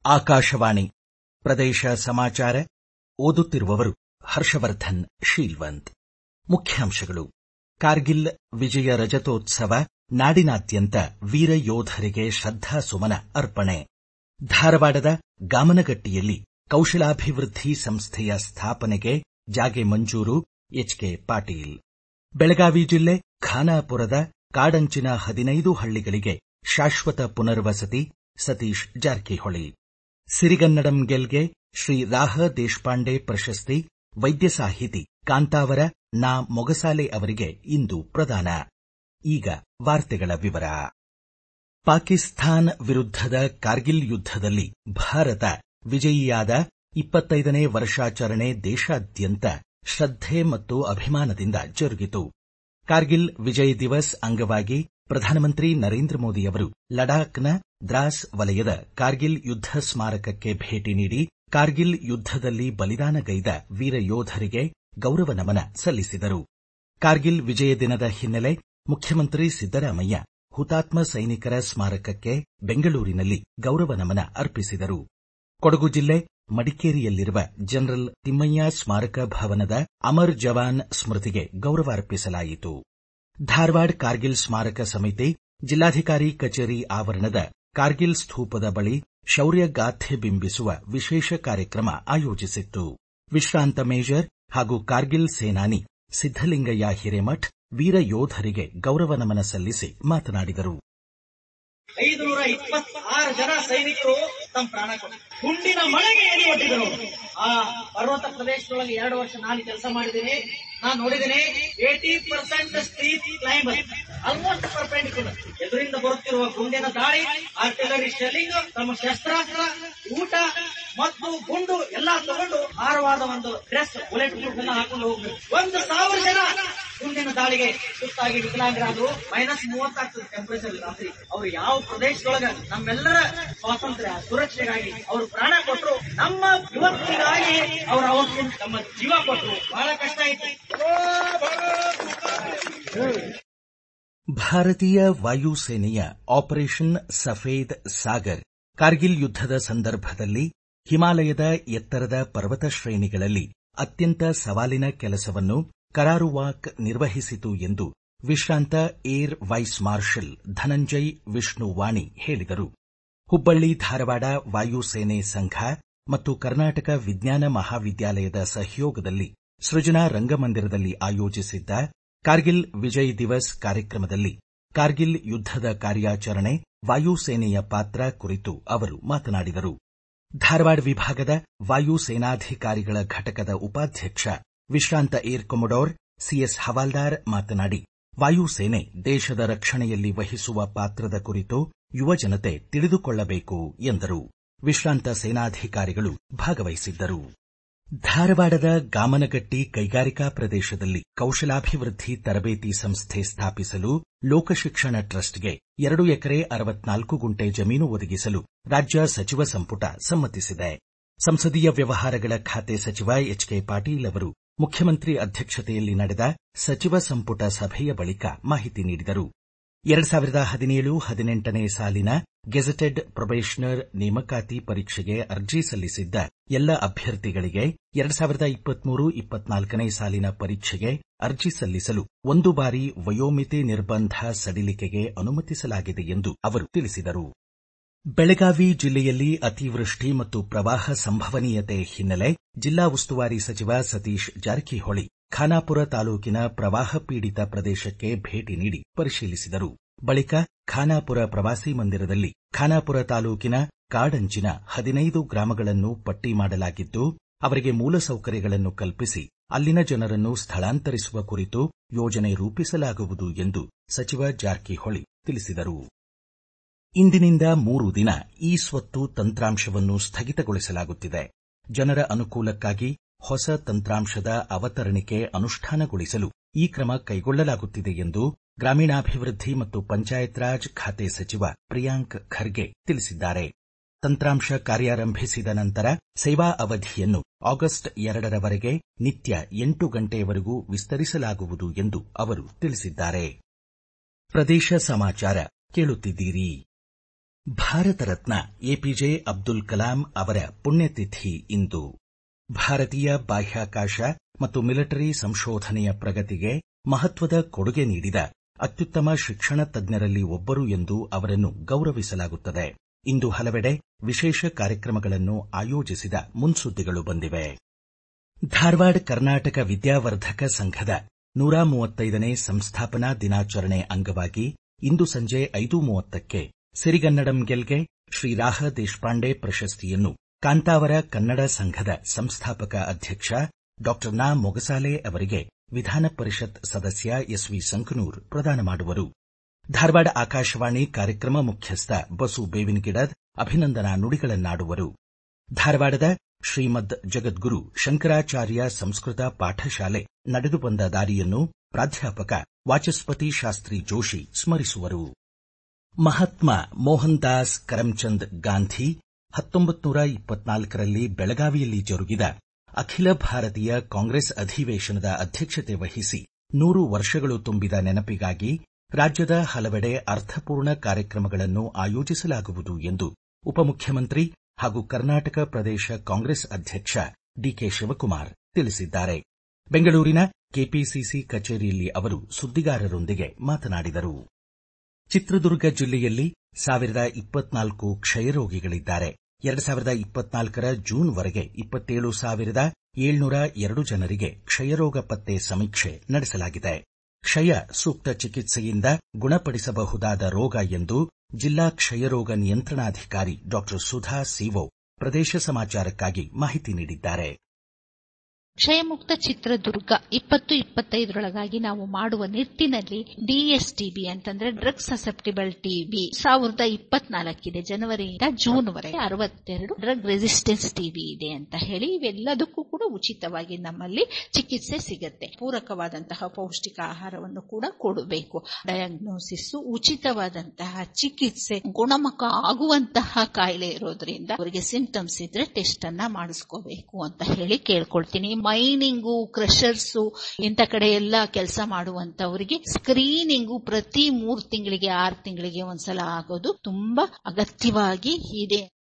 ಆಕಾಶವಾಣಿ ಪ್ರದೇಶ ಸಮಾಚಾರ ಓದುತ್ತಿರುವವರು ಹರ್ಷವರ್ಧನ್ ಶೀಲ್ವಂತ್ ಮುಖ್ಯಾಂಶಗಳು ಕಾರ್ಗಿಲ್ ವಿಜಯ ರಜತೋತ್ಸವ ನಾಡಿನಾದ್ಯಂತ ವೀರ ಯೋಧರಿಗೆ ಶ್ರದ್ಧಾಸುಮನ ಅರ್ಪಣೆ ಧಾರವಾಡದ ಗಾಮನಗಟ್ಟಿಯಲ್ಲಿ ಕೌಶಲಾಭಿವೃದ್ಧಿ ಸಂಸ್ಥೆಯ ಸ್ಥಾಪನೆಗೆ ಜಾಗೆ ಮಂಜೂರು ಎಚ್ಕೆ ಪಾಟೀಲ್ ಬೆಳಗಾವಿ ಜಿಲ್ಲೆ ಖಾನಾಪುರದ ಕಾಡಂಚಿನ ಹದಿನೈದು ಹಳ್ಳಿಗಳಿಗೆ ಶಾಶ್ವತ ಪುನರ್ವಸತಿ ಸತೀಶ್ ಜಾರಕಿಹೊಳಿ ಸಿರಿಗನ್ನಡಂ ಗೆಲ್ಗೆ ಶ್ರೀ ರಾಹ ದೇಶಪಾಂಡೆ ಪ್ರಶಸ್ತಿ ವೈದ್ಯ ಸಾಹಿತಿ ಕಾಂತಾವರ ನಾ ಮೊಗಸಾಲೆ ಅವರಿಗೆ ಇಂದು ಪ್ರದಾನ ಈಗ ವಾರ್ತೆಗಳ ವಿವರ ಪಾಕಿಸ್ತಾನ್ ವಿರುದ್ಧದ ಕಾರ್ಗಿಲ್ ಯುದ್ಧದಲ್ಲಿ ಭಾರತ ವಿಜಯಿಯಾದ ಇಪ್ಪತ್ತೈದನೇ ವರ್ಷಾಚರಣೆ ದೇಶಾದ್ಯಂತ ಶ್ರದ್ಧೆ ಮತ್ತು ಅಭಿಮಾನದಿಂದ ಜರುಗಿತು ಕಾರ್ಗಿಲ್ ವಿಜಯ್ ದಿವಸ್ ಅಂಗವಾಗಿ ಪ್ರಧಾನಮಂತ್ರಿ ನರೇಂದ್ರ ಮೋದಿಯವರು ಲಡಾಖ್ನ ದ್ರಾಸ್ ವಲಯದ ಕಾರ್ಗಿಲ್ ಯುದ್ಧ ಸ್ಮಾರಕಕ್ಕೆ ಭೇಟಿ ನೀಡಿ ಕಾರ್ಗಿಲ್ ಯುದ್ಧದಲ್ಲಿ ಬಲಿದಾನಗೈದ ವೀರ ಯೋಧರಿಗೆ ಗೌರವ ನಮನ ಸಲ್ಲಿಸಿದರು ಕಾರ್ಗಿಲ್ ವಿಜಯ ದಿನದ ಹಿನ್ನೆಲೆ ಮುಖ್ಯಮಂತ್ರಿ ಸಿದ್ದರಾಮಯ್ಯ ಹುತಾತ್ಮ ಸೈನಿಕರ ಸ್ಮಾರಕಕ್ಕೆ ಬೆಂಗಳೂರಿನಲ್ಲಿ ಗೌರವ ನಮನ ಅರ್ಪಿಸಿದರು ಕೊಡಗು ಜಿಲ್ಲೆ ಮಡಿಕೇರಿಯಲ್ಲಿರುವ ಜನರಲ್ ತಿಮ್ಮಯ್ಯ ಸ್ಮಾರಕ ಭವನದ ಅಮರ್ ಜವಾನ್ ಸ್ಮೃತಿಗೆ ಗೌರವ ಅರ್ಪಿಸಲಾಯಿತು ಧಾರವಾಡ ಕಾರ್ಗಿಲ್ ಸ್ಮಾರಕ ಸಮಿತಿ ಜಿಲ್ಲಾಧಿಕಾರಿ ಕಚೇರಿ ಆವರಣದ ಕಾರ್ಗಿಲ್ ಸ್ತೂಪದ ಬಳಿ ಶೌರ್ಯಗಾಥೆ ಬಿಂಬಿಸುವ ವಿಶೇಷ ಕಾರ್ಯಕ್ರಮ ಆಯೋಜಿಸಿತ್ತು ವಿಶ್ರಾಂತ ಮೇಜರ್ ಹಾಗೂ ಕಾರ್ಗಿಲ್ ಸೇನಾನಿ ಸಿದ್ದಲಿಂಗಯ್ಯ ಹಿರೇಮಠ್ ವೀರ ಯೋಧರಿಗೆ ಗೌರವ ನಮನ ಸಲ್ಲಿಸಿ ಮಾತನಾಡಿದರು ಐದುನೂರ ಇಪ್ಪತ್ತಾರು ಜನ ಸೈನಿಕರು ತಮ್ಮ ಪ್ರಾಣ ಕೊಟ್ಟರು ಗುಂಡಿನ ಮಳೆಗೆ ಎದೆ ಒಟ್ಟಿದ್ರು ಆ ಪರ್ವತ ಪ್ರದೇಶದೊಳಗೆ ಎರಡು ವರ್ಷ ನಾನು ಕೆಲಸ ಮಾಡಿದ್ದೀನಿ ನಾನು ನೋಡಿದ್ದೀನಿ eighty percent steep climber almost perpendicular ಎದುರಿಂದ ಬರುತ್ತಿರುವ ಗುಂಡಿನ ದಾಳಿ ಆರ್ಟಿಲರಿ ಶೆಲ್ಲಿಂಗ್ ತಮ್ಮ ಶಸ್ತ್ರಾಸ್ತ್ರ ಊಟ ಮತ್ತು ಗುಂಡು ಎಲ್ಲಾ ತಗೊಂಡು ಭಾರವಾದ ಒಂದು ಡ್ರೆಸ್ ಬುಲೆಟ್ ಪ್ರೂಫ್ ಎಲ್ಲ ಹಾಕೊಂಡು ಹೋಗ್ಬೇಕು ಒಂದು ಸಾವಿರ ಜನ ಗುಂಡಿನ ದಾಳಿಗೆ ಸುತ್ತಾಗಿ ವಿಕಲಾಂಗರಾದ್ರು ಮೈನಸ್ ಮೂವತ್ತಾಗ್ತದೆ ಟೆಂಪರೇಚರ್ ರಾತ್ರಿ ಅವ್ರು ಯಾವ ಪ್ರದೇಶದೊಳಗ ನಮ್ಮೆಲ್ಲರ ಸ್ವಾತಂತ್ರ್ಯ ಸುರಕ್ಷೆಗಾಗಿ ಅವರು ಪ್ರಾಣ ಕೊಟ್ಟರು ನಮ್ಮ ಯುವಕರಿಗಾಗಿ ಅವರು ಅವತ್ತು ತಮ್ಮ ಜೀವ ಕೊಟ್ಟರು ಬಹಳ ಕಷ್ಟ ಐತಿ ಭಾರತೀಯ ವಾಯುಸೇನೆಯ ಆಪರೇಷನ್ ಸಫೇದ್ ಸಾಗರ್ ಕಾರ್ಗಿಲ್ ಯುದ್ಧದ ಸಂದರ್ಭದಲ್ಲಿ ಹಿಮಾಲಯದ ಎತ್ತರದ ಪರ್ವತ ಶ್ರೇಣಿಗಳಲ್ಲಿ ಅತ್ಯಂತ ಸವಾಲಿನ ಕೆಲಸವನ್ನು ಕರಾರುವಾಕ್ ನಿರ್ವಹಿಸಿತು ಎಂದು ವಿಶ್ರಾಂತ air vice marshal Dhananjay Vishnuvani ಹೇಳಿದರು ಹುಬ್ಬಳ್ಳಿ ಧಾರವಾಡ ವಾಯುಸೇನೆ ಸಂಘ ಮತ್ತು ಕರ್ನಾಟಕ ವಿಜ್ಞಾನ ಮಹಾವಿದ್ಯಾಲಯದ ಸಹಯೋಗದಲ್ಲಿ ಸೃಜನಾ ರಂಗಮಂದಿರದಲ್ಲಿ ಆಯೋಜಿಸಿದ್ದ ಕಾರ್ಗಿಲ್ ವಿಜಯ್ ದಿವಸ್ ಕಾರ್ಯಕ್ರಮದಲ್ಲಿ ಕಾರ್ಗಿಲ್ ಯುದ್ಧದ ಕಾರ್ಯಾಚರಣೆ ವಾಯುಸೇನೆಯ ಪಾತ್ರ ಕುರಿತು ಅವರು ಮಾತನಾಡಿದರು ಧಾರವಾಡ ವಿಭಾಗದ ವಾಯುಸೇನಾಧಿಕಾರಿಗಳ ಘಟಕದ ಉಪಾಧ್ಯಕ್ಷ ವಿಶ್ರಾಂತ ಏರ್ ಕೊಮೊಡೋರ್ ಸಿಎಸ್ ಹವಾಲ್ದಾರ್ ಮಾತನಾಡಿ ವಾಯುಸೇನೆ ದೇಶದ ರಕ್ಷಣೆಯಲ್ಲಿ ವಹಿಸುವ ಪಾತ್ರದ ಕುರಿತು ಯುವಜನತೆ ತಿಳಿದುಕೊಳ್ಳಬೇಕು ಎಂದರು ವಿಶ್ರಾಂತ ಸೇನಾಧಿಕಾರಿಗಳು ಭಾಗವಹಿಸಿದ್ದರು ಧಾರವಾಡದ ಗಾಮನಗಟ್ಟಿ ಕೈಗಾರಿಕಾ ಪ್ರದೇಶದಲ್ಲಿ ಕೌಶಲಾಭಿವೃದ್ಧಿ ತರಬೇತಿ ಸಂಸ್ಥೆ ಸ್ಥಾಪಿಸಲು ಲೋಕಶಿಕ್ಷಣ ಟ್ರಸ್ಟ್ಗೆ ಎರಡು ಎಕರೆ ಅರವತ್ನಾಲ್ಕು ಗುಂಟೆ ಜಮೀನು ಒದಗಿಸಲು ರಾಜ್ಯ ಸಚಿವ ಸಂಪುಟ ಸಮ್ಮತಿಸಿದೆ ಸಂಸದೀಯ ವ್ಯವಹಾರಗಳ ಖಾತೆ ಸಚಿವ ಎಚ್ಕೆ ಪಾಟೀಲ್ ಅವರು ಮುಖ್ಯಮಂತ್ರಿ ಅಧ್ಯಕ್ಷತೆಯಲ್ಲಿ ನಡೆದ ಸಚಿವ ಸಂಪುಟ ಸಭೆಯ ಬಳಿಕ ಮಾಹಿತಿ ನೀಡಿದರು ಎರಡು ಸಾವಿರದ ಹದಿನೇಳು ಹದಿನೆಂಟನೇ ಸಾಲಿನ ಗೆಜೆಟೆಡ್ ಪ್ರೊಬೇಷನರ್ ನೇಮಕಾತಿ ಪರೀಕ್ಷೆಗೆ ಅರ್ಜಿ ಸಲ್ಲಿಸಿದ್ದ ಎಲ್ಲ ಅಭ್ಯರ್ಥಿಗಳಿಗೆ ಎರಡು ಸಾವಿರದ ಇಪ್ಪತ್ಮೂರು ಇಪ್ಪತ್ನಾಲ್ಕನೇ ಸಾಲಿನ ಪರೀಕ್ಷೆಗೆ ಅರ್ಜಿ ಸಲ್ಲಿಸಲು ಒಂದು ಬಾರಿ ವಯೋಮಿತಿ ನಿರ್ಬಂಧ ಸಡಿಲಿಕೆಗೆ ಅನುಮತಿಸಲಾಗಿದೆ ಎಂದು ಅವರು ತಿಳಿಸಿದರು ಬೆಳಗಾವಿ ಜಿಲ್ಲೆಯಲ್ಲಿ ಅತಿವೃಷ್ಟಿ ಮತ್ತು ಪ್ರವಾಹ ಸಂಭವನೀಯತೆ ಹಿನ್ನೆಲೆ ಜಿಲ್ಲಾ ಉಸ್ತುವಾರಿ ಸಚಿವ ಸತೀಶ್ ಜಾರಕಿಹೊಳಿ ಖಾನಾಪುರ ತಾಲೂಕಿನ ಪ್ರವಾಹ ಪೀಡಿತ ಪ್ರದೇಶಕ್ಕೆ ಭೇಟಿ ನೀಡಿ ಪರಿಶೀಲಿಸಿದರು ಬಳಿಕ ಖಾನಾಪುರ ಪ್ರವಾಸಿ ಮಂದಿರದಲ್ಲಿ ಖಾನಾಪುರ ತಾಲೂಕಿನ ಕಾಡಂಚಿನ ಹದಿನೈದು ಗ್ರಾಮಗಳನ್ನು ಪಟ್ಟಿ ಮಾಡಲಾಗಿದ್ದು ಅವರಿಗೆ ಮೂಲಸೌಕರ್ಯಗಳನ್ನು ಕಲ್ಪಿಸಿ ಅಲ್ಲಿನ ಜನರನ್ನು ಸ್ಥಳಾಂತರಿಸುವ ಕುರಿತು ಯೋಜನೆ ರೂಪಿಸಲಾಗುವುದು ಎಂದು ಸಚಿವ ಜಾರಕಿಹೊಳಿ ತಿಳಿಸಿದರು ಇಂದಿನಿಂದ ಮೂರು ದಿನ ಇ ಸ್ವತ್ತು ತಂತ್ರಾಂಶವನ್ನು ಸ್ಥಗಿತಗೊಳಿಸಲಾಗುತ್ತಿದೆ ಜನರ ಅನುಕೂಲಕ್ಕಾಗಿ ಹೊಸ ತಂತ್ರಾಂಶದ ಅವತರಣಿಕೆ ಅನುಷ್ಠಾನಗೊಳಿಸಲು ಈ ಕ್ರಮ ಕೈಗೊಳ್ಳಲಾಗುತ್ತಿದೆ ಎಂದು ಗ್ರಾಮೀಣಾಭಿವೃದ್ಧಿ ಮತ್ತು ಪಂಚಾಯತ್ ರಾಜ್ ಖಾತೆ ಸಚಿವ ಪ್ರಿಯಾಂಕ್ ಖರ್ಗೆ ತಿಳಿಸಿದ್ದಾರೆ ತಂತ್ರಾಂಶ ಕಾರ್ಯಾರಂಭಿಸಿದ ನಂತರ ಸೇವಾ ಅವಧಿಯನ್ನು ಆಗಸ್ಟ್ ಎರಡರವರೆಗೆ ನಿತ್ಯ ಎಂಟು ಗಂಟೆಯವರೆಗೂ ವಿಸ್ತರಿಸಲಾಗುವುದು ಎಂದು ಅವರು ತಿಳಿಸಿದ್ದಾರೆ ಪ್ರದೇಶ ಸಮಾಚಾರ ಕೇಳುತ್ತಿದ್ದೀರಿ ಭಾರತ ರತ್ನ ಎಪಿಜೆ ಅಬ್ದುಲ್ ಕಲಾಂ ಅವರ ಪುಣ್ಯತಿಥಿ ಇಂದು ಭಾರತೀಯ ಬಾಹ್ಯಾಕಾಶ ಮತ್ತು ಮಿಲಿಟರಿ ಸಂಶೋಧನೆಯ ಪ್ರಗತಿಗೆ ಮಹತ್ವದ ಕೊಡುಗೆ ನೀಡಿದ ಅತ್ಯುತ್ತಮ ಶಿಕ್ಷಣ ತಜ್ಞರಲ್ಲಿ ಒಬ್ಬರು ಎಂದು ಅವರನ್ನು ಗೌರವಿಸಲಾಗುತ್ತದೆ ಇಂದು ಹಲವೆಡೆ ವಿಶೇಷ ಕಾರ್ಯಕ್ರಮಗಳನ್ನು ಆಯೋಜಿಸಿದ ಮುನ್ಸುದ್ದಿಗಳು ಬಂದಿವೆ ಧಾರವಾಡ ಕರ್ನಾಟಕ ವಿದ್ಯಾವರ್ಧಕ ಸಂಘದ ನೂರ ಮೂವತ್ತೈದನೇ ಸಂಸ್ಥಾಪನಾ ದಿನಾಚರಣೆ ಅಂಗವಾಗಿ ಇಂದು ಸಂಜೆ ಐದು ಮೂವತ್ತಕ್ಕೆ ಸಿರಿಗನ್ನಡಂ ಗೆಲ್ಗೆ ಶ್ರೀ ರಾಹ ದೇಶಪಾಂಡೆ ಪ್ರಶಸ್ತಿಯನ್ನು ಕಾಂತಾವರ ಕನ್ನಡ ಸಂಘದ ಸಂಸ್ಥಾಪಕ ಅಧ್ಯಕ್ಷ ಡಾ ನಾ ಮೊಗಸಾಲೆ ಅವರಿಗೆ ವಿಧಾನ ಪರಿಷತ್ ಸದಸ್ಯ ಎಸ್ವಿ ಸಂಕನೂರ್ ಪ್ರದಾನ ಮಾಡುವರು ಧಾರವಾಡ ಆಕಾಶವಾಣಿ ಕಾರ್ಯಕ್ರಮ ಮುಖ್ಯಸ್ಥ ಬಸು ಬೇವಿನಗಿಡದ್ ಅಭಿನಂದನಾ ನುಡಿಗಳನ್ನಾಡುವರು ಧಾರವಾಡದ ಶ್ರೀಮದ್ ಜಗದ್ಗುರು ಶಂಕರಾಚಾರ್ಯ ಸಂಸ್ಕೃತ ಪಾಠಶಾಲೆ ನಡೆದು ಬಂದ ದಾರಿಯನ್ನು ಪ್ರಾಧ್ಯಾಪಕ ವಾಚಸ್ಪತಿ ಶಾಸ್ತ್ರಿ ಜೋಶಿ ಸ್ಮರಿಸುವರು ಮಹಾತ್ಮ ಮೋಹನ್ ದಾಸ್ ಕರಮ್ಚಂದ್ ಗಾಂಧಿ ಹತ್ತೊಂಬತ್ತು ನೂರ ಇಪ್ಪತ್ನಾಲ್ಕರಲ್ಲಿ ಬೆಳಗಾವಿಯಲ್ಲಿ ಜರುಗಿದ ಅಖಿಲ ಭಾರತೀಯ ಕಾಂಗ್ರೆಸ್ ಅಧಿವೇಶನದ ಅಧ್ಯಕ್ಷತೆ ವಹಿಸಿ ನೂರು ವರ್ಷಗಳು ತುಂಬಿದ ನೆನಪಿಗಾಗಿ ರಾಜ್ಯದ ಹಲವೆಡೆ ಅರ್ಥಪೂರ್ಣ ಕಾರ್ಯಕ್ರಮಗಳನ್ನು ಆಯೋಜಿಸಲಾಗುವುದು ಎಂದು ಉಪಮುಖ್ಯಮಂತ್ರಿ ಹಾಗೂ ಕರ್ನಾಟಕ ಪ್ರದೇಶ ಕಾಂಗ್ರೆಸ್ ಅಧ್ಯಕ್ಷ ಡಿಕೆ ಶಿವಕುಮಾರ್ ತಿಳಿಸಿದ್ದಾರೆ ಬೆಂಗಳೂರಿನ ಕೆಪಿಸಿಸಿ ಕಚೇರಿಯಲ್ಲಿ ಅವರು ಸುದ್ದಿಗಾರರೊಂದಿಗೆ ಮಾತನಾಡಿದರು ಚಿತ್ರದುರ್ಗ ಜಿಲ್ಲೆಯಲ್ಲಿ ಸಾವಿರದ ಇಪ್ಪತ್ನಾಲ್ಕು ಕ್ಷಯರೋಗಿಗಳಿದ್ದಾರೆ ಎರಡು ಸಾವಿರದ ಇಪ್ಪತ್ನಾಲ್ಕರ ಜೂನ್ವರೆಗೆ ಇಪ್ಪತ್ತೇಳು ಸಾವಿರದ ಏಳ್ನೂರ ಎರಡು ಜನರಿಗೆ ಕ್ಷಯರೋಗ ಪತ್ತೆ ಸಮೀಕ್ಷೆ ನಡೆಸಲಾಗಿದೆ ಕ್ಷಯ ಸೂಕ್ತ ಚಿಕಿತ್ಸೆಯಿಂದ ಗುಣಪಡಿಸಬಹುದಾದ ರೋಗ ಎಂದು ಜಿಲ್ಲಾ ಕ್ಷಯರೋಗ ನಿಯಂತ್ರಣಾಧಿಕಾರಿ ಡಾ ಸುಧಾ ಸಿವೋ ಪ್ರದೇಶ ಸಮಾಚಾರಕ್ಕಾಗಿ ಮಾಹಿತಿ ನೀಡಿದ್ದಾರೆ ಕ್ಷಯಮುಕ್ತ ಚಿತ್ರದುರ್ಗ ಇಪ್ಪತ್ತು ಇಪ್ಪತ್ತೈದರೊಳಗಾಗಿ ನಾವು ಮಾಡುವ ನಿಟ್ಟಿನಲ್ಲಿ ಡಿಎಸ್ಟಿಬಿ ಅಂತಂದ್ರೆ ಡ್ರಗ್ ಸಸೆಪ್ಟಿಬಲ್ ಟಿಬಿ ಸಾವಿರದ ಇಪ್ಪತ್ನಾಲ್ಕಿದೆ ಜನವರಿಯಿಂದ ಜೂನ್ ವರೆಗೆ ಅರವತ್ತೆರಡು ಡ್ರಗ್ ರೆಸಿಸ್ಟೆನ್ಸ್ ಟಿಬಿ ಇದೆ ಅಂತ ಹೇಳಿ ಇವೆಲ್ಲದಕ್ಕೂ ಕೂಡ ಉಚಿತವಾಗಿ ನಮ್ಮಲ್ಲಿ ಚಿಕಿತ್ಸೆ ಸಿಗತ್ತೆ ಪೂರಕವಾದಂತಹ ಪೌಷ್ಟಿಕ ಆಹಾರವನ್ನು ಕೂಡ ಕೊಡಬೇಕು ಡಯಾಗ್ನೋಸಿಸ್ ಉಚಿತವಾದಂತಹ ಚಿಕಿತ್ಸೆ ಗುಣಮುಖ ಆಗುವಂತಹ ಕಾಯಿಲೆ ಇರೋದ್ರಿಂದ ಅವರಿಗೆ ಸಿಂಟಮ್ಸ್ ಇದ್ರೆ ಟೆಸ್ಟ್ ಅನ್ನ ಮಾಡಿಸ್ಕೋಬೇಕು ಅಂತ ಹೇಳಿ ಕೇಳ್ಕೊಳ್ತೀನಿ ಮೈನಿಂಗು ಕ್ರಷರ್ಸು ಇಂಥ ಕಡೆ ಎಲ್ಲ ಕೆಲಸ ಮಾಡುವಂತವರಿಗೆ ಸ್ಕ್ರೀನಿಂಗು ಪ್ರತಿ ಮೂರು ತಿಂಗಳಿಗೆ ಆರು ತಿಂಗಳಿಗೆ ಒಂದ್ಸಲ ಆಗೋದು ತುಂಬಾ ಅಗತ್ಯವಾಗಿ ಇದೆ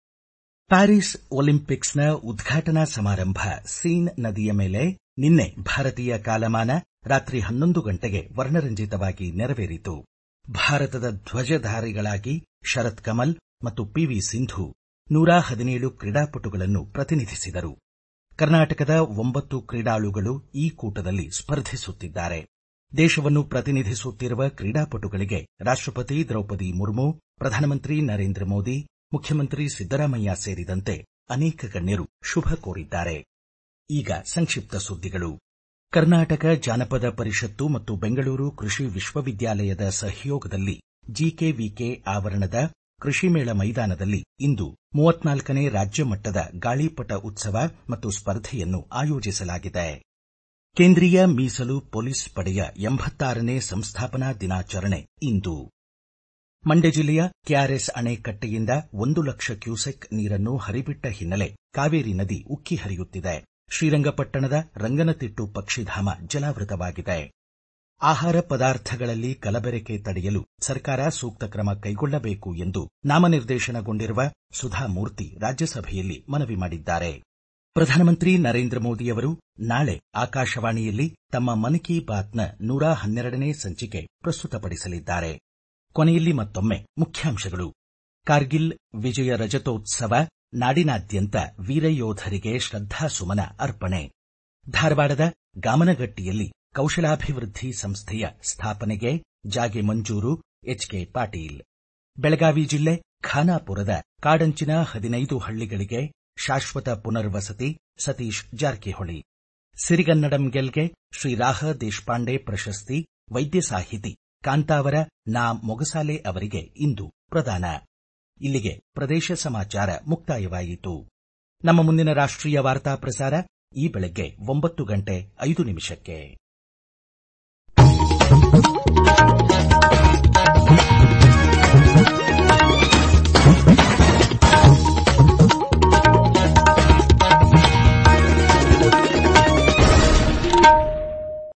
ಪ್ಯಾರಿಸ್ ಒಲಿಂಪಿಕ್ಸ್ನ ಉದ್ಘಾಟನಾ ಸಮಾರಂಭ ಸೀನ್ ನದಿಯ ಮೇಲೆ ನಿನ್ನೆ ಭಾರತೀಯ ಕಾಲಮಾನ ರಾತ್ರಿ ಹನ್ನೊಂದು ಗಂಟೆಗೆ ವರ್ಣರಂಜಿತವಾಗಿ ನೆರವೇರಿತು ಭಾರತದ ಧ್ವಜಧಾರಿಗಳಾಗಿ ಶರತ್ ಕಮಲ್ ಮತ್ತು ಪಿವಿ ಸಿಂಧು ನೂರ ಹದಿನೇಳು ಕ್ರೀಡಾಪಟುಗಳನ್ನು ಪ್ರತಿನಿಧಿಸಿದರು ಕರ್ನಾಟಕದ ಒಂಬತ್ತು ಕ್ರೀಡಾಳುಗಳು ಈ ಕೂಟದಲ್ಲಿ ಸ್ಪರ್ಧಿಸುತ್ತಿದ್ದಾರೆ ದೇಶವನ್ನು ಪ್ರತಿನಿಧಿಸುತ್ತಿರುವ ಕ್ರೀಡಾಪಟುಗಳಿಗೆ ರಾಷ್ಟಪತಿ ದ್ರೌಪದಿ ಮುರ್ಮು ಪ್ರಧಾನಮಂತ್ರಿ ನರೇಂದ್ರ ಮೋದಿ ಮುಖ್ಯಮಂತ್ರಿ ಸಿದ್ದರಾಮಯ್ಯ ಸೇರಿದಂತೆ ಅನೇಕ ಗಣ್ಯರು ಶುಭ ಕೋರಿದ್ದಾರೆ ಈಗ ಸಂಕ್ಷಿಪ್ತ ಸುದ್ದಿಗಳು ಕರ್ನಾಟಕ ಜಾನಪದ ಪರಿಷತ್ತು ಮತ್ತು ಬೆಂಗಳೂರು ಕೃಷಿ ವಿಶ್ವವಿದ್ಯಾಲಯದ ಸಹಯೋಗದಲ್ಲಿ ಜಿಕೆವಿಕೆ ಆವರಣದ ಕೃಷಿ ಮೇಳ ಮೈದಾನದಲ್ಲಿ ಇಂದು ಮೂವತ್ನಾಲ್ಕನೇ ರಾಜ್ಯ ಮಟ್ಟದ ಗಾಳಿಪಟ ಉತ್ಸವ ಮತ್ತು ಸ್ಪರ್ಧೆಯನ್ನು ಆಯೋಜಿಸಲಾಗಿದೆ ಕೇಂದ್ರೀಯ ಮೀಸಲು ಪೊಲೀಸ್ ಪಡೆಯ ಎಂಬತ್ತಾರನೇ ಸಂಸ್ಥಾಪನಾ ದಿನಾಚರಣೆ ಇಂದು ಮಂಡ್ಯ ಜಿಲ್ಲೆಯ ಕೆಆರ್ಎಸ್ ಅಣೆಕಟ್ಟೆಯಿಂದ ಒಂದು ಲಕ್ಷ ಕ್ಯೂಸೆಕ್ ನೀರನ್ನು ಹರಿಬಿಟ್ಟ ಹಿನ್ನೆಲೆ ಕಾವೇರಿ ನದಿ ಉಕ್ಕಿ ಹರಿಯುತ್ತಿದೆ ಶ್ರೀರಂಗಪಟ್ಟಣದ ರಂಗನತಿಟ್ಟು ಪಕ್ಷಿಧಾಮ ಜಲಾವೃತವಾಗಿದೆ ಆಹಾರ ಪದಾರ್ಥಗಳಲ್ಲಿ ಕಲಬೆರಕೆ ತಡೆಯಲು ಸರ್ಕಾರ ಸೂಕ್ತ ಕ್ರಮ ಕೈಗೊಳ್ಳಬೇಕು ಎಂದು ನಾಮನಿರ್ದೇಶನಗೊಂಡಿರುವ ಸುಧಾಮೂರ್ತಿ ರಾಜ್ಯಸಭೆಯಲ್ಲಿ ಮನವಿ ಮಾಡಿದ್ದಾರೆ ಪ್ರಧಾನಮಂತ್ರಿ ನರೇಂದ್ರ ಮೋದಿಯವರು ನಾಳೆ ಆಕಾಶವಾಣಿಯಲ್ಲಿ ತಮ್ಮ ಮನ್ ಕಿ ಬಾತ್ನ ನೂರ ಹನ್ನೆರಡನೇ ಸಂಚಿಕೆ ಪ್ರಸ್ತುತಪಡಿಸಲಿದ್ದಾರೆ ಕೊನೆಯಲ್ಲಿ ಮತ್ತೊಮ್ಮೆ ಮುಖ್ಯಾಂಶಗಳು ಕಾರ್ಗಿಲ್ ವಿಜಯ ರಜತೋತ್ಸವ ನಾಡಿನಾದ್ಯಂತ ವೀರಯೋಧರಿಗೆ ಶ್ರದ್ಧಾಸುಮನ ಅರ್ಪಣೆ ಧಾರವಾಡದ ಗಾಮನಗಟ್ಟಿಯಲ್ಲಿ ಕೌಶಲಾಭಿವೃದ್ಧಿ ಸಂಸ್ಥೆಯ ಸ್ಥಾಪನೆಗೆ ಜಾಗೆ ಮಂಜೂರು ಎಚ್ಕೆ ಪಾಟೀಲ್ ಬೆಳಗಾವಿ ಜಿಲ್ಲೆ ಖಾನಾಪುರದ ಕಾಡಂಚಿನ ಹದಿನೈದು ಹಳ್ಳಿಗಳಿಗೆ ಶಾಶ್ವತ ಪುನರ್ವಸತಿ ಸತೀಶ್ ಜಾರಕಿಹೊಳಿ ಸಿರಿಗನ್ನಡಂ ಗೆಲ್ಗೆ ಶ್ರೀ ರಾಹ ದೇಶಪಾಂಡೆ ಪ್ರಶಸ್ತಿ ವೈದ್ಯ ಸಾಹಿತಿ ಕಾಂತಾವರ ನಾ ಮೊಗಸಾಲೆ ಅವರಿಗೆ ಇಂದು ಪ್ರದಾನ ಇಲ್ಲಿಗೆ ಪ್ರದೇಶ ಸಮಾಚಾರ ಮುಕ್ತಾಯವಾಯಿತು ನಮ್ಮ ಮುಂದಿನ ರಾಷ್ಟ್ರೀಯ ವಾರ್ತಾ ಪ್ರಸಾರ ಈ ಬೆಳಗ್ಗೆ ಒಂಬತ್ತು ಗಂಟೆ ಐದು ನಿಮಿಷಕ್ಕೆ